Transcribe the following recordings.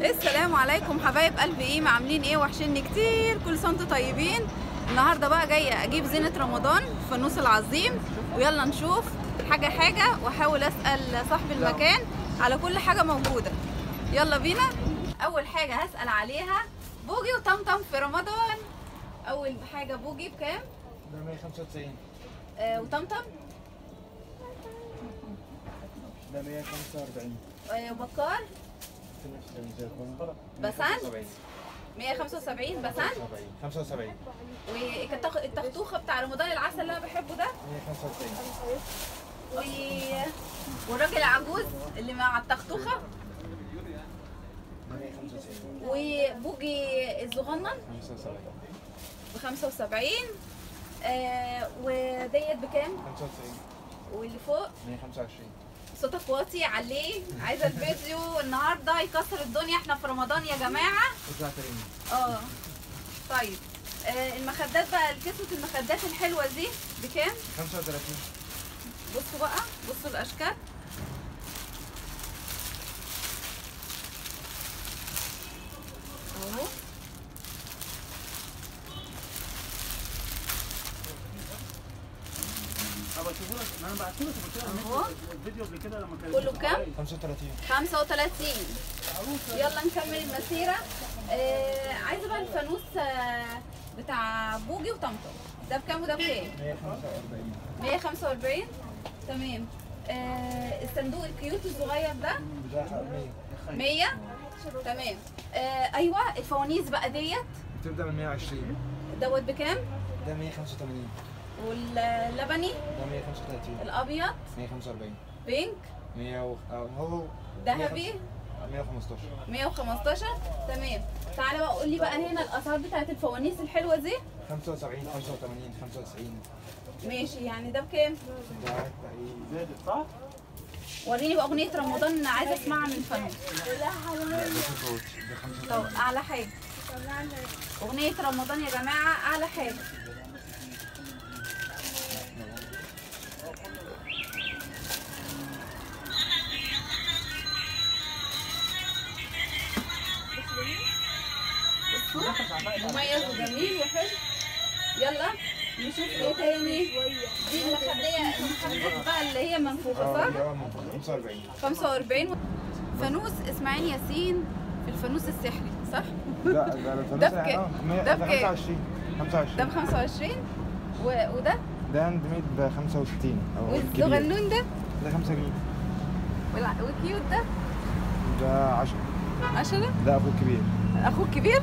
السلام عليكم حبايب قلب ايه عاملين ايه وحشني كتير كل سنه وانتم طيبين النهارده بقى جايه اجيب زينه رمضان فانوس العظيم ويلا نشوف حاجه حاجه واحاول اسال صاحب المكان على كل حاجه موجوده يلا بينا اول حاجه هسال عليها بوجي وطمطم في رمضان اول حاجه بوجي بكام ده 195 آه وطمطم ده 145 آه وبكار بسنت 175 بسنت 75 والتختوخه بتاع رمضان العسل اللي انا بحبه ده 195 و- والراجل العجوز اللي مع التختوخه 195 وبوجي الصغنن 75 ب 75 آه وديت بكام 95 واللي فوق 125 صوتك واطي عليه عايزه الفيديو النهارده يكسر الدنيا احنا في رمضان يا جماعه اطلع كريم اه طيب آه المخدات بقى كسوة المخدات الحلوه دي بكام 35 بصوا بقى بصوا الاشكال اهو ابقى اشوفه لك ما انا بعت لك اهو الفيديو قبل كده لما كان 'كله بكام 35 35 يلا نكمل المسيره آه عايزه بقى الفانوس آه بتاع بوجي وطمطم ده بكام وده بكام 145 145 تمام آه الصندوق الكيوت الصغير ده ده 100 100 تمام آه ايوه الفوانيس بقى ديت تبدا من 120 دوت بكام ده 185 واللبني ده 135 الابيض 145 بينك 100 و... آه، هو ذهبي 115 115 تمام تعالى بقى قول لي بقى هنا الاسعار بتاعت الفوانيس الحلوه دي 75 85 95 ماشي يعني ده بكام ده تقريبا زادت صح؟ وريني بقى اغنيه رمضان عايزه اسمعها من فانوس ده صوت ده 85 طب اعلى حاجه اغنيه رمضان يا جماعه اعلى حاجه بصوا مميز وجميل وحلو يلا نشوف ايه تاني دي المخديه المخدات بقى اللي هي منفوخه اه صح؟ اللي هو من 45 45 فانوس اسماعيل ياسين في الفانوس السحري صح؟ لا ده الفانوس ده بكام؟ اه مية- ده ده بكام؟ 25 ده ب 25 25 و... وده ده هاند ميد ب 65 او الكبير والصغنون ده ده 5 جنيه والع- والكيوت ده ده 10 10 ده اخوه الكبير اخوك كبير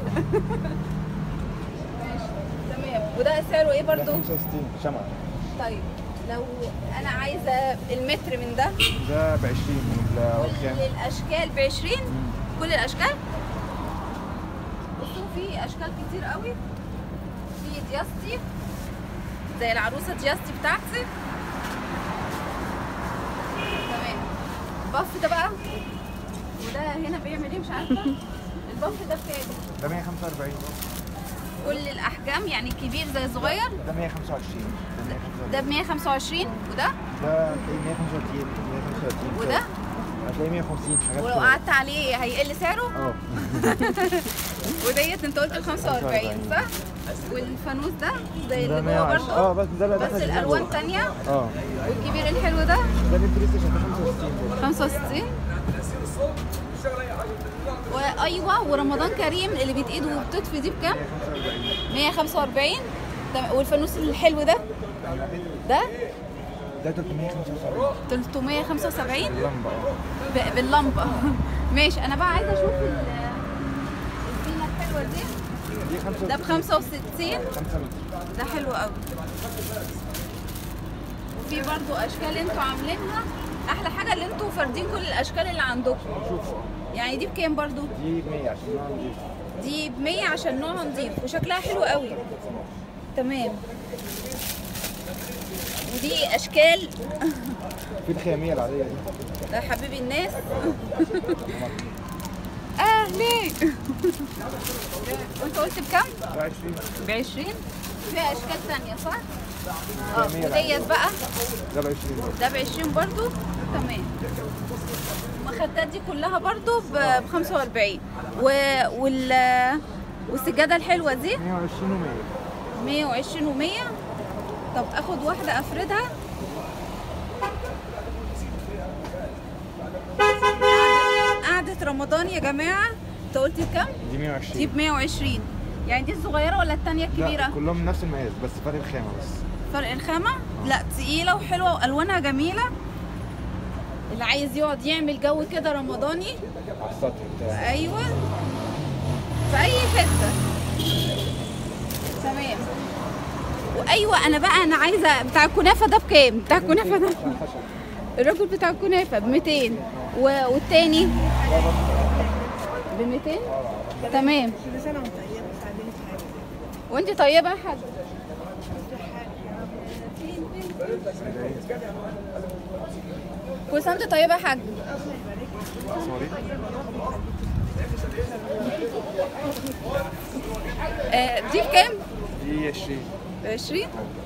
ماشي تمام وده سعره ايه ده برضو 65 شمعة طيب لو انا عايزه المتر من ده ده ب 20 ولا كل كام؟ الاشكال ب 20 مم. كل الاشكال بصوا في اشكال كتير قوي في دياستي زي العروسه دياستي بتاعتي تمام البف ده بقى وده هنا بيعمل ايه مش عارفه البف ده بكام ده 145 كل الاحجام يعني كبير زي صغير ده 125 ده ب 125 وده ده هتلاقيه 135 135 وده هتلاقيه 150 حاجات ولو كده. قعدت عليه هيقل سعره اه وديت انت قلت ب 45 صح والفانوس ده زي ده اللي جوه 120 اه برضه بس ده لا ده بس إحنا جبناه الالوان جوه. تانية اه والكبير الحلو ده ده البلاي ستيشن ده 65 برضه 65 وايوه ورمضان كريم اللي بايد وبتطفي دي بكام 145 145 تمام والفانوس الحلو ده ده ده 375 375 اللمبه اه ب- باللمبه ماشي انا بقى عايزه اشوف ال- الزينه الحلوه دي دي 5 ده ب 65 5 متر ده حلو قوي وفي برضو اشكال انتوا عاملينها احلى حاجه اللي انتوا فاردين كل الاشكال اللي عندكم شوف يعني دي بكام برضو دي ب 100 عشان نوع نضيف دي ب 100 عشان نوعها نضيف وشكلها حلو قوي تمام ودي اشكال في الخياميه العاديه دي ده حبيبي الناس اهلي وانت قلت بكام ده 20 ب 20 فيها اشكال تانية صح اه خيامية وديت بقى ده ب 20 برضه ده ب 20 برضو تمام المخدات دي كلها برضو ب 45 و... وال والسجاده الحلوه دي 120 و100 120 و100 طب اخد واحده افردها قعدة رمضان يا جماعة انت قلتي بكام؟ دي 120 دي ب 120 يعني دي الصغيرة ولا التانية الكبيرة؟ لا كلهم نفس المقاس بس فرق الخامة بس فرق الخامة؟ لا تقيلة وحلوة وألوانها جميلة اللي عايز يقعد يعمل جو كده رمضاني على السطح بتاع أيوة في أي حتة تمام وأيوة أنا بقى أنا عايزة بتاع الكنافة ده بكام؟ بتاع الكنافة ده الراجل بتاع الكنافة ب 200 و... والتاني ب 200 تمام كل سنة وانت طيبة سعدين في حياتك وانت طيبة يا حاج كل سنة وانت طيبة يا حاج سوري آه، دي بكام؟ دي 20 ب 20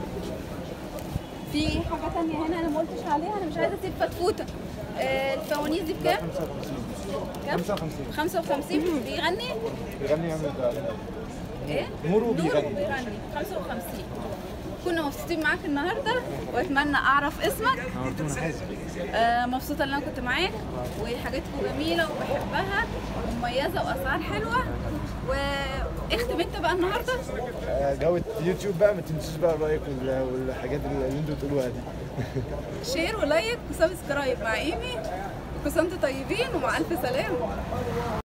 في حاجة تانية هنا أنا ما قلتش عليها أنا مش عايزة أسيب فتفوتة آه، الفوانيس دي بكام؟ 55 كام؟ 55 55 بيغني؟ بيغني يعمل ده ايه؟ نورو نورو بيغني. بيغني 55 كنا مبسوطين معاك النهارده واتمنى اعرف اسمك نورتونا حازم آه مبسوطه ان انا كنت معاك وحاجاتكم جميله وبحبها ومميزه واسعار حلوه واختم انت بقى النهارده آه، جو اليوتيوب بقى ما تنسوش بقى رايك وال- والحاجات اللي انتوا بتقولوها دي شير ولايك وسبسكرايب مع ايمي وكل سنه وانتم طيبين ومع الف سلامه